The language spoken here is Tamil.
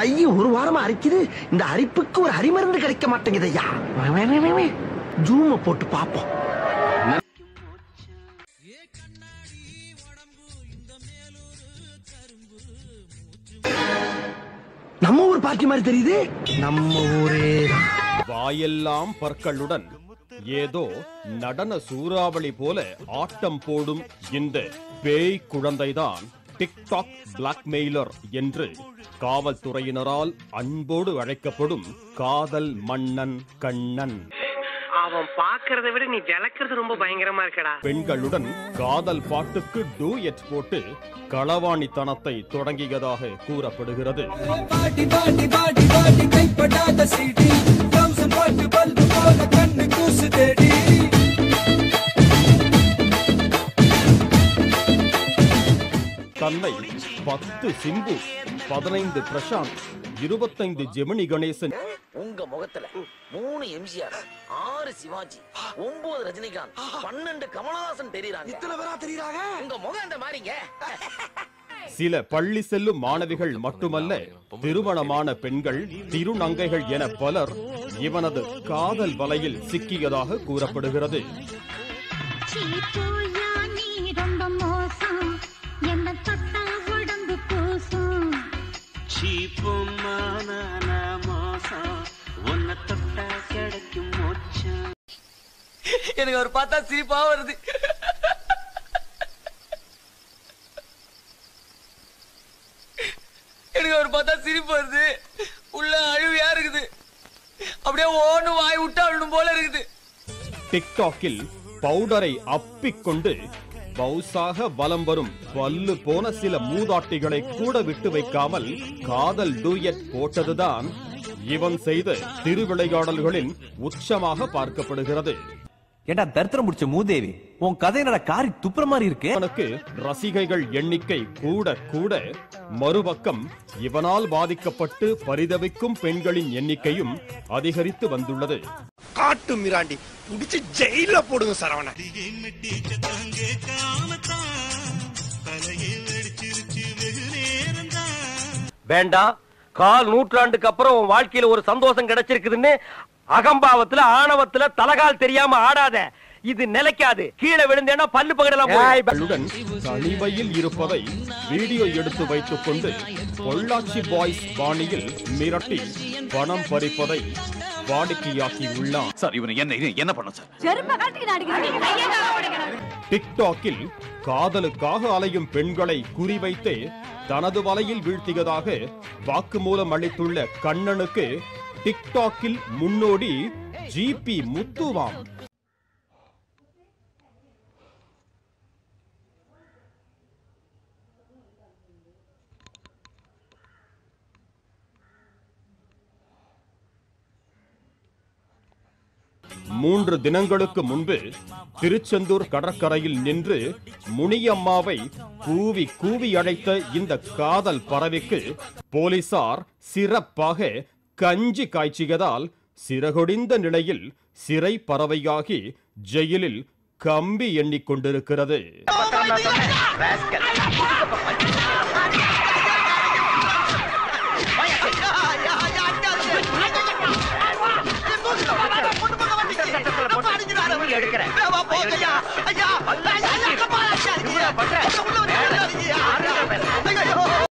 கை ஒரு வாரமா அரிக்குது இந்த அரிப்புக்கு ஒரு அரிமருந்து கிடைக்க மாட்டேங்குது ஐயா ஜூம போட்டு பாப்போம் நம்ம ஊர் பார்ட்டி மாதிரி தெரியுது நம்ம ஊரே வாயெல்லாம் பற்களுடன் ஏதோ நடன சூறாவளி போல ஆட்டம் போடும் இந்த பேய் குழந்தைதான் டிக்டாக் பிளாக்மெயிலர் என்று காவல்துறையினரால் அன்போடு அழைக்கப்படும் காதல் மன்னன் கண்ணன் அவன் பாக்குறத விட நீ விளக்குறது ரொம்ப பயங்கரமா இருக்கடா பெண்களுடன் காதல் பாட்டுக்கு டூயட் போட்டு களவாணித்தனத்தை தொடங்கியதாக கூறப்படுகிறது பாட்டி பாட்டி பாட்டி பாட்டி கைப்படாத சீடி தம்சன் பாட்டு பல்பு போல கண்ணு கூசு தேடி தன்னை பத்து சிம்பு பதினைந்து பிரசாந்த் இருபத்தைந்து ஜெமினி கணேசன் உங்க முகத்துல மூணு எம்ஜிஆர் ஆறு சிவாஜி ஒன்பது ரஜினிகாந்த் பன்னெண்டு கமலஹாசன் தெரியறாங்க இத்தனை பேரா தெரியுறாங்க உங்க முகம் அந்த மாதிரிங்க சில பள்ளி செல்லும் மாணவிகள் மட்டுமல்ல திருமணமான பெண்கள் திருநங்கைகள் என பலர் இவனது காதல் வலையில் சிக்கியதாக கூறப்படுகிறது சீப்போயா நீ ரொம்ப மோசம் என்ன தொட்டா உடம்பு கூசும் எனக்கு அவர் பார்த்தா சிரிப்பா வருது எனக்கு அவர் பார்த்தா சிரிப்பு வருது உள்ள அழுவியா இருக்குது அப்படியே ஓன்னு வாய் விட்டு அழுணும் போல இருக்குது டிக்டாக்கில் பவுடரை அப்பிக்கொண்டு பவுசாக வலம் வரும் பல்லு போன சில மூதாட்டிகளை கூட விட்டு வைக்காமல் காதல் டூயட் போட்டதுதான் இவன் செய்த திருவிளையாடல்களின் உச்சமாக பார்க்கப்படுகிறது ஏண்டா தரித்திரம் முடிச்ச மூதேவி உன் கதை என்னடா காரி துப்புற மாதிரி இருக்கு இவனுக்கு ரசிகைகள் எண்ணிக்கை கூட கூட மறுபக்கம் இவனால் பாதிக்கப்பட்டு பரிதவிக்கும் பெண்களின் எண்ணிக்கையும் அதிகரித்து வந்துள்ளது காட்டு மிராண்டி புடிச்சு ஜெயில போடுங்க சரவண வேண்டாம் கால் நூற்றாண்டுக்கு அப்புறம் உன் வாழ்க்கையில ஒரு சந்தோஷம் கிடைச்சிருக்குதுன்னு அகம்பாவத்துல ஆணவத்துல தலகால் தெரியாம ஆடாத இது நிலைக்காது கீழே விழுந்தேன்னா பல்லு பகடலாம் களுடன் தனிமையில் இருப்பதை வீடியோ எடுத்து வைத்துக் கொண்டு பொள்ளாச்சி பாய்ஸ் பாணியில் மிரட்டி பணம் பறிப்பதை வாடிக்கையாக்கி உள்ளான் சார் இவனை என்ன இது என்ன பண்ண சார் செருப்ப காட்டிக்கிட்டு அடிக்கிறான் டிக்டாக்கில் காதலுக்காக அலையும் பெண்களை குறிவைத்து தனது வலையில் வீழ்த்தியதாக வாக்குமூலம் அளித்துள்ள கண்ணனுக்கு டிக்டாக்கில் முன்னோடி ஜிபி முத்துவாம் மூன்று தினங்களுக்கு முன்பு திருச்செந்தூர் கடற்கரையில் நின்று முனியம்மாவை கூவி கூவி அழைத்த இந்த காதல் பறவைக்கு போலீசார் சிறப்பாக கஞ்சி காய்ச்சியதால் சிறகொடிந்த நிலையில் சிறை பறவையாகி ஜெயிலில் கம்பி எண்ணிக்கொண்டிருக்கிறது எடுக்கிறேன்